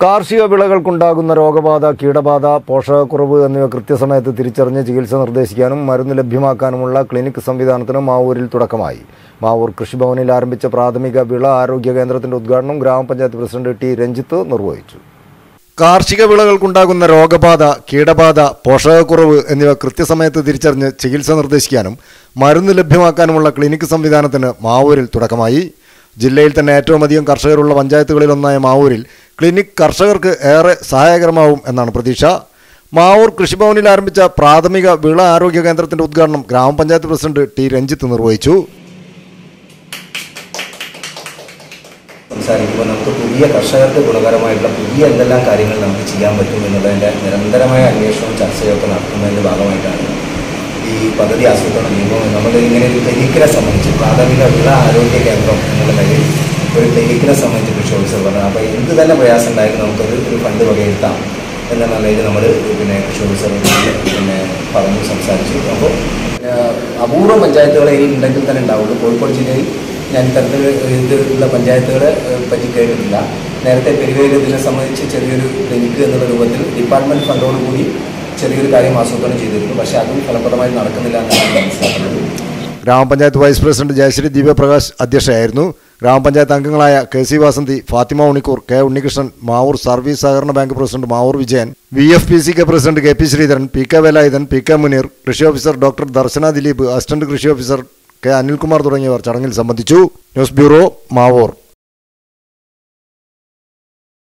കാർഷിക വിളകൾക്കുണ്ടാകുന്ന രോഗബാധ കീടബാധ പോഷകക്കുറവ് എന്നിവ കൃത്യസമയത്ത് തിരിച്ചറിഞ്ഞ് ചികിത്സ നിർദ്ദേശിക്കാനും മരുന്ന് ലഭ്യമാക്കാനുമുള്ള ക്ലിനിക് സംവിധാനത്തിന് മാവൂരിൽ തുടക്കമായി മാവൂർ കൃഷിഭവനിൽ ആരംഭിച്ച പ്രാഥമിക വിള ആരോഗ്യ കേന്ദ്രത്തിന്റെ ഉദ്ഘാടനം ഗ്രാമപഞ്ചായത്ത് പ്രസിഡന്റ് ടി രഞ്ജിത്ത് നിർവഹിച്ചു കാർഷിക വിളകൾക്കുണ്ടാകുന്ന രോഗബാധ കീടബാധ പോഷകക്കുറവ് എന്നിവ കൃത്യസമയത്ത് തിരിച്ചറിഞ്ഞ് ചികിത്സ നിർദ്ദേശിക്കാനും മരുന്ന് ലഭ്യമാക്കാനുമുള്ള ക്ലിനിക്ക് സംവിധാനത്തിന് മാവൂരിൽ തുടക്കമായി ജില്ലയിൽ തന്നെ ഏറ്റവും അധികം കർഷകരുള്ള പഞ്ചായത്തുകളിലൊന്നായ മാവൂരിൽ ക്ലിനിക് കർഷകർക്ക് ഏറെ സഹായകരമാവും എന്നാണ് പ്രതീക്ഷ മാവൂർ കൃഷിഭവനിൽ ആരംഭിച്ച പ്രാഥമിക വിള ആരോഗ്യ കേന്ദ്രത്തിന്റെ ഉദ്ഘാടനം ഗ്രാമപഞ്ചായത്ത് പ്രസിഡന്റ് ടി രഞ്ജിത്ത് നിർവഹിച്ചു സംസാരിക്കുമ്പോൾ നമുക്ക് പുതിയ കർഷകർക്ക് ഗുണകരമായിട്ടുള്ള പുതിയ എന്തെല്ലാം കാര്യങ്ങൾ നമുക്ക് ചെയ്യാൻ പറ്റും എന്നുള്ളതിൻ്റെ നിരന്തരമായ അന്വേഷണവും ചർച്ചയൊക്കെ നടത്തുന്നതിൻ്റെ ഭാഗമായിട്ടാണ് ഈ പദ്ധതി ആസൂത്രണ നിയമം നമ്മൾ ഇങ്ങനെ ഒരു ക്ലിനിക്കിനെ സംബന്ധിച്ച് പ്രാഥമിക വിള ആരോഗ്യ കേന്ദ്രം എന്നുള്ള നിലയിൽ ഒരു ക്ലിനിക്കിനെ സംബന്ധിച്ച് കൃഷി ഓഫീസർ പറഞ്ഞു അപ്പോൾ എന്ത് തന്നെ പ്രയാസം ഉണ്ടായാലും നമുക്കത് ഒരു ഫണ്ട് വകയിരുത്താം എന്ന നിലയിൽ നമ്മൾ പിന്നെ കൃഷി ഓഫീസർ പിന്നെ പറഞ്ഞു സംസാരിച്ചു അപ്പോൾ പിന്നെ അപൂർവ പഞ്ചായത്തുകളെ ഇനി ഉണ്ടെങ്കിൽ തന്നെ ഉണ്ടാവുള്ളൂ കോഴിക്കോട് ജില്ലയിൽ ഞാൻ ഇത്തരത്തിൽ ഇതിലുള്ള പഞ്ചായത്തുകളെ ഏഹ്, പറ്റി കേട്ടിട്ടില്ല നേരത്തെ പെരുവേല് ഇതിനെ സംബന്ധിച്ച് ചെറിയൊരു ക്ലിനിക്ക് എന്നുള്ള രൂപത്തിൽ ഡിപ്പാർട്ട്മെൻറ്റ് ഫണ്ടോടുകൂടി ചെറിയൊരു കാര്യം ആസൂത്രണം ചെയ്തിരുന്നു പക്ഷേ അതും ഫലപ്രദമായി നടക്കുന്നില്ല എന്നാണ് മനസ്സിലാക്കുന്നത് ഗ്രാമപഞ്ചായത്ത് വൈസ് പ്രസിഡന്റ് ജയശ്രീ ദിവ്യപ്രകാശ് അധ്യക്ഷയായിരുന്നു ഗ്രാമപഞ്ചായത്ത് അംഗങ്ങളായ K C Vasanthi Fathima Unikkoor K Unnikrishnan Mavoor service സഹകരണ bank president Mavoor Vijayan V F P C K president K P Sreedharan P K Velayudhan P K Muneer കൃഷി officer doctor Darshana Dileep assistant കൃഷി ഓഫീസർ കെ അനിൽകുമാർ തുടങ്ങിയവർ ചടങ്ങിൽ സംബന്ധിച്ചു ന്യൂസ് ബ്യൂറോ മാവൂർ